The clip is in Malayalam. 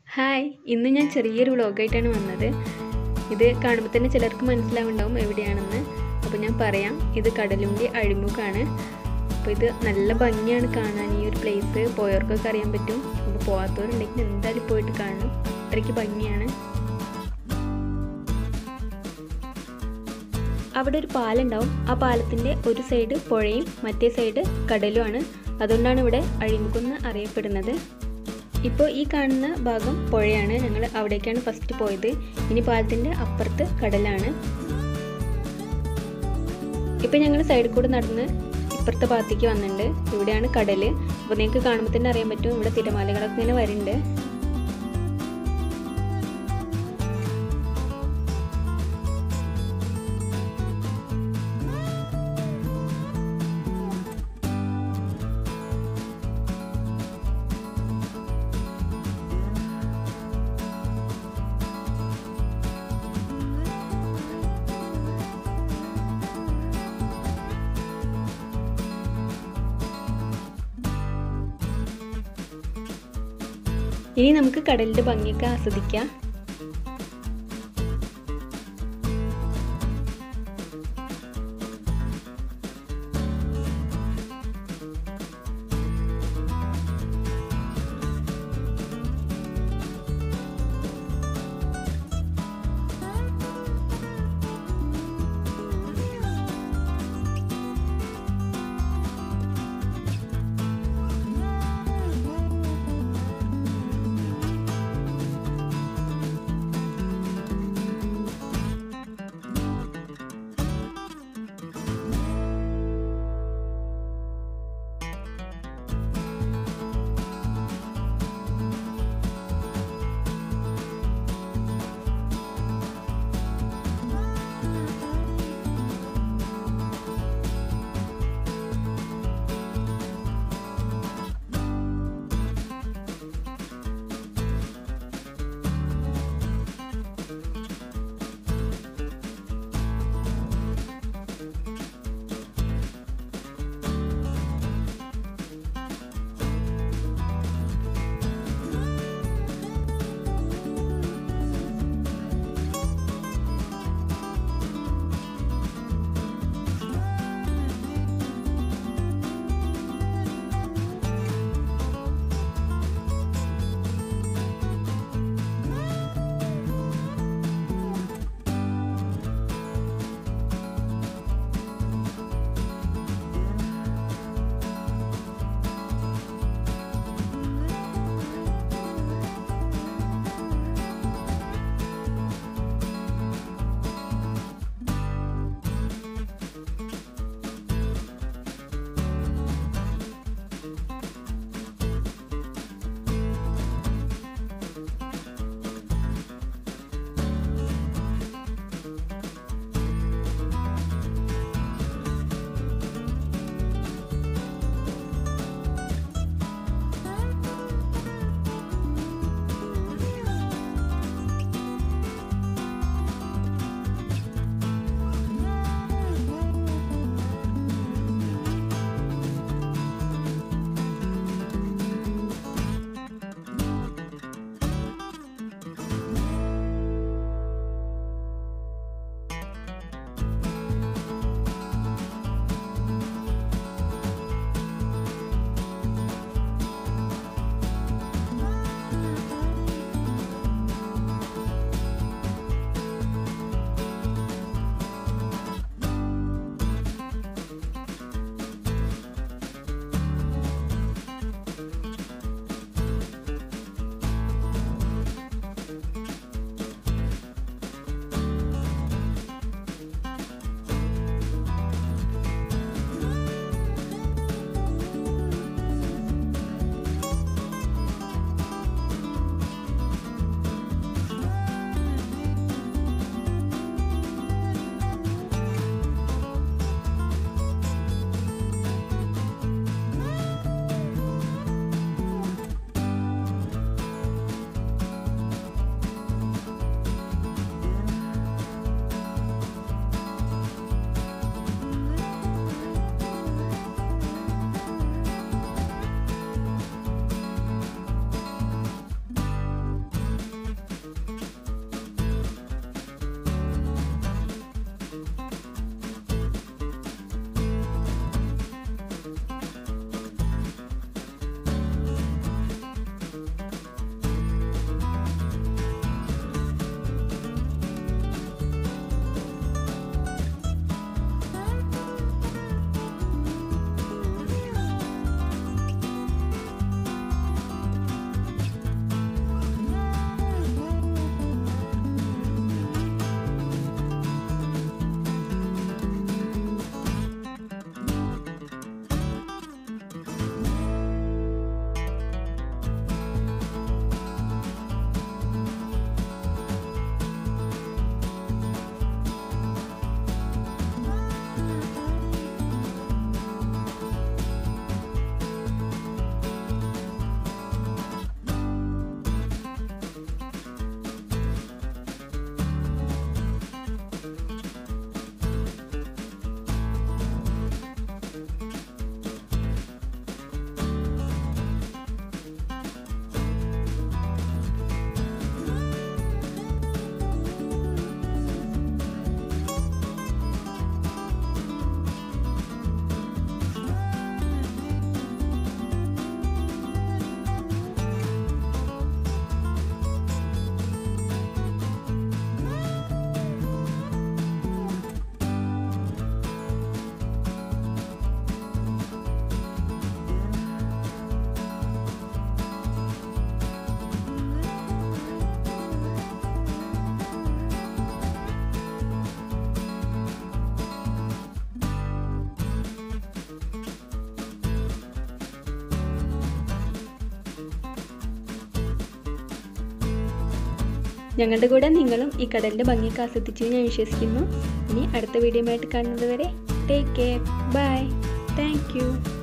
ഹായ് ഇന്ന് ഞാൻ ചെറിയൊരു വ്ളോഗായിട്ടാണ് വന്നത് ഇത് കാണുമ്പോൾ തന്നെ ചിലർക്ക് മനസ്സിലാവുണ്ടാവും എവിടെയാണെന്ന് അപ്പോൾ ഞാൻ പറയാം ഇത് കടലുണ്ടി അഴിമുഖാണ് അപ്പോൾ ഇത് നല്ല ഭംഗിയാണ് കാണാൻ ഈ ഒരു പ്ലേസ് പോയവർക്കൊക്കെ അറിയാൻ പറ്റും അപ്പോൾ പോകാത്തവരുണ്ടെങ്കിൽ എന്തായാലും പോയിട്ട് കാണണം അത്രയ്ക്ക് ഭംഗിയാണ് അവിടെ ഒരു പാലുണ്ടാവും ആ പാലത്തിൻ്റെ ഒരു സൈഡ് പുഴയും മറ്റേ സൈഡ് കടലുമാണ് അതുകൊണ്ടാണ് ഇവിടെ അഴിമുഖെന്ന് അറിയപ്പെടുന്നത് ഇപ്പോൾ ഈ കാണുന്ന ഭാഗം പുഴയാണ് ഞങ്ങൾ അവിടേക്കാണ് ഫസ്റ്റ് പോയത് ഇനി പാലത്തിൻ്റെ അപ്പുറത്ത് കടലാണ് ഇപ്പം ഞങ്ങൾ സൈഡിൽ കൂടെ നടന്ന് ഇപ്പുറത്തെ ഭാഗത്തേക്ക് വന്നിട്ടുണ്ട് ഇവിടെയാണ് കടൽ അപ്പോൾ നിങ്ങൾക്ക് കാണുമ്പോൾ തന്നെ അറിയാൻ പറ്റും ഇവിടെ തിരമാലകളൊക്കെ ഇങ്ങനെ വരുന്നുണ്ട് ഇനി നമുക്ക് കടലിൻ്റെ ഭംഗിയൊക്കെ ആസ്വദിക്കാം ഞങ്ങളുടെ കൂടെ നിങ്ങളും ഈ കടലിൻ്റെ ഭംഗിയൊക്കെ ആസ്വദിച്ചു ഞാൻ വിശ്വസിക്കുന്നു ഇനി അടുത്ത വീഡിയോ ആയിട്ട് കാണുന്നത് വരെ take care bye thank U